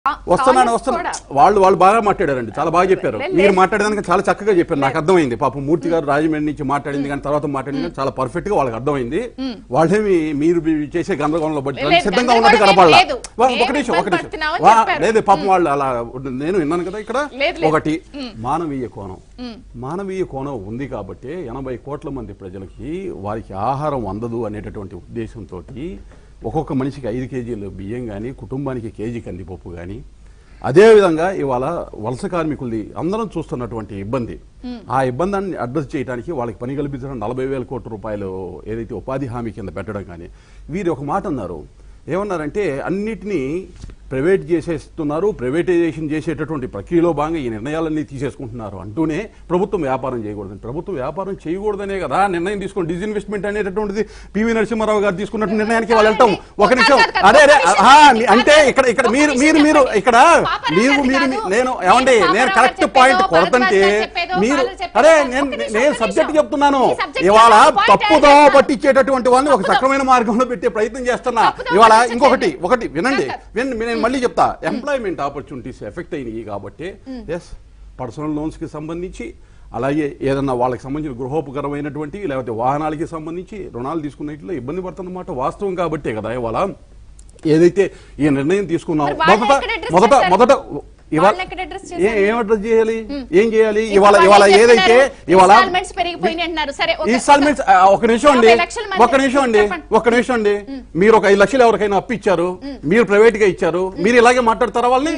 వస్తున్నాను Colleagues వస్తున్నాను కూడా. వాళ్ళు వాళ్ళు బాగా మాట్లాడారండి చాలా బాగా చెప్పారు లేదు, మీరు లేదు. మాట్లాడేదానికి చాలా చక్కగా చెప్పారు నాకు అర్థమైంది పాపం మూర్తి గారు రాజమండ్రి నుంచి మాట్లాడింది కానీ తర్వాత మాట్లాడింది కానీ చాలా పర్ఫెక్ట్ గా వాళ్ళకి అర్థమైంది వాళ్ళేమి మీరు చేసే గందరగోళంలో పట్టి లేదు, సిద్ధంగా ఉన్నట్టు గందరగోళం కనపడాల లేదు. వా, ఒక మేము నిమిషం ఒక ఇబ్బంది నిమిషం పడుతున్నామని వా, చెప్పారు. లేదు పాపం వాళ్ళు అలా నేను విన్నాను కదా ఇక్కడ లేదు, లేదు. ఒకటి మానవీయ కోణం మానవీయ కోణం ఉంది కాబట్టి ఎనభై కోట్ల మంది ప్రజలకి వారికి ఆహారం అందదు అనేటటువంటి ఉద్దేశంతో ఒక్కొక్క మనిషికి ఐదు కేజీలు బియ్యం కానీ కుటుంబానికి కేజీ కందిపప్పు కానీ అదేవిధంగా ఇవాళ వలస కార్మికులది అందరం చూస్తున్నటువంటి ఇబ్బంది ఆ ఇబ్బందాన్ని అడ్రస్ చేయడానికి వాళ్ళకి పని కల్పించడం నలభై వేల కోట్ల రూపాయలు ఏదైతే ఉపాధి హామీ కింద పెట్టడం కానీ వీరు ఒక మాట అన్నారు ఏమన్నారంటే అన్నిటినీ ప్రైవేట్ చేసేస్తున్నారు ప్రైవేటైజేషన్ చేసేటటువంటి ప్రక్రియలో భాగంగా ఈ నిర్ణయాలన్నీ తీసేసుకుంటున్నారు అంటూనే ప్రభుత్వం వ్యాపారం చేయకూడదు ప్రభుత్వం వ్యాపారం చేయకూడదనే కదా నిర్ణయం తీసుకుని డిజిన్వెస్ట్మెంట్ అనేటటువంటిది పివి నరసింహారావు గారు తీసుకున్నట్టు నిర్ణయానికి వాళ్ళు వెళ్తాం ఒక నిమిషం అదే అదే ఆ, అంటే ఇక్కడ ఇక్కడ మీరు మీరు మీరు ఇక్కడ మీరు మీరు మీ- నేను ఏమండి నేను కరెక్ట్ పాయింట్ కొడతంటే మీరు అరే నేను నేను సబ్జెక్ట్ చెప్తున్నాను ఇవాళ తప్పుదో పట్టించేటటువంటి వాళ్ళని ఒక సక్రమైన మార్గంలో పెట్టే ప్రయత్నం చేస్తున్నా తప్పుదోవ ఇవాళ పట్టించకండి. ఇంకొకటి ఒకటి వినండి సార్, వినండి నేను మళ్ళీ చెప్తా ఎంప్లాయ్మెంట్ ఆపర్చునిటీస్ ఎఫెక్ట్ అయినాయి కాబట్టి ఎస్ పర్సనల్ లోన్స్ కి సంబంధించి అలాగే ఏదన్నా వాళ్ళకి సంబంధించిన గృహోపకరమైనటువంటి లేకపోతే వాహనాలకి సంబంధించి రుణాలు తీసుకున్నట్లో ఇబ్బంది పడుతున్నమాట వాస్తవం కాబట్టే కదా ఇవాళ ఏదైతే ఈ నిర్ణయం తీసుకున్నాం మరి వాళ్ళని మొదట ఎక్కడ address మొదట చేస్తారు? మొదట ఇవాళ వాళ్ళని ఎక్కడ address ఏ- చేస్తారు? ఏం అడ్రస్ చేయాలి ఏం చేయాలి ఇప్పుడు ఇవాళ వాళ్ళు ఇవాళ ఏం ఏదైతే చెప్తున్నారు? ఇవాళ Installments పెరిగిపోయినాయి అంటున్నారు. సరే, ఒక- ఇన్స్టాల్మెంట్స్ ఒక నిమిషం అండి యాభై లక్షల మంది- ఒక నిమిషం అండి చెప్పండి. ఒక నిమిషం అండి మీరు ఒక ఐదు లక్షలు ఎవరికైనా అప్పు ఇచ్చారు మీరు ప్రైవేట్ గా ఇచ్చారు మీరు ఇలాగే మాట్లాడతారా వాళ్ళని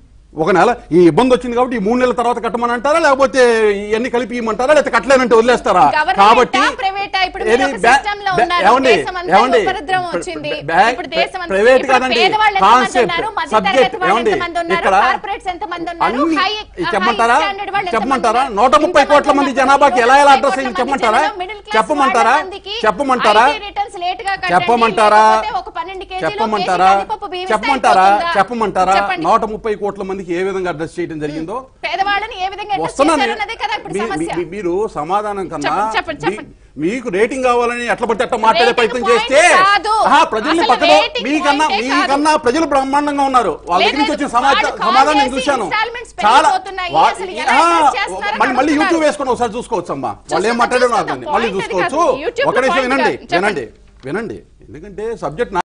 ఒక నెల ఈ ఇబ్బంది వచ్చింది కాబట్టి ఈ మూడు నెలల తర్వాత కట్టమని అంటారా లేకపోతే ఇవన్నీ కలిపి ఇవ్వమంటారా లేకపోతే కట్టలేనంటే వదిలేస్తారా Government కాబట్టి ఆ, private ఆ? ఇప్పుడు ఏది మీరు ఒక బ్యా- system లో బ్యా- ఉన్నారు. ఏమండి దేశమంతా ఏమండి ఉపరిద్రవం వచ్చింది. బ్యా- ఇప్పుడు దేశమంతా- ప్రైవేట్ ఇప్పుడు కాదండి పేదవాళ్ళు ఎంతమంది కాన్సెప్ట్ ఉన్నారు? మధ్య సబ్జెక్ట్ తరగతి వాళ్ళు ఏమండి ఎంతమంది ఉన్నారు? ఇక్కడ కార్పొరేట్స్ ఎంతమంది ఉన్నారు? అన్ని హై- ఇది హై చెప్పమంటారా స్టాండర్డ్ వాళ్ళు ఎంతమంది చెప్పమంటారా ఉన్నారు? నూట ముప్పై ఇంతమంది కోట్ల మంది ఉన్నారు. జనాభాకి ఎలా ఎలా ముప్పై అడ్రస్ కోట్ల అయింది మంది చెప్పమంటారా జనాభా, middle class చెప్పమంటారా వాళ్ళ మందికి చెప్పమంటారా IT returns late గా కట్టండి, చెప్పమంటారా లేకపోతే ఒక 12 కేజీలు చెప్పమంటారా కేజీ కందిపప్పు బియ్యం ఇస్తే చెప్పమంటారా అయిపోతుందా? చెప్పమంటారా చెప్పండి. నూట ముప్పై కోట్ల మందికి ఏ విధంగా అడ్రస్ చేయడం జరిగిందో పేదవాళ్ళని ఏ విధంగా address వస్తున్నాను చేశారన్నదే కదా ఇప్పుడు మీ- సమస్య మీ- మీరు సమాధానం కన్నా చెప్పండి, చెప్పండి, మీ- చెప్పండి. మీకు రేటింగ్ కావాలని ఎట్లా పడితే అట్లా మాట్లాడే Rating ప్రయత్నం point చేస్తే కాదు. ఆహా, ప్రజల్ని అసలు పక్కన rating మీకన్నా point ఏ మీకన్నా ప్రజలు బ్రహ్మాండంగా ఉన్నారు వాళ్ళ లేదు, దగ్గర నుంచి లేదు. వచ్చిన సమాచారం వాళ్ళు call సమాధానం నేను చేసి చూశాను installments చాలా పెరిగిపోతున్నాయి. వా- అసలు ఎలా ఆహా, address చేస్తున్నారని మళ్ళీ మళ్ళీ అడుగుతున్నారు. యూట్యూబ్ వేసుకొని ఒకసారి చూసుకోవచ్చు అమ్మా వాళ్ళు ఏం చూస్తాం, మాట్లాడారో చూస్తాం. నాకు మళ్ళీ Point అది చూసుకోవచ్చు కాదు. YouTube ఒక లో నిమిషం point వినండి కాదు. చెప్పండి. వినండి వినండి ఎందుకంటే సబ్జెక్ట్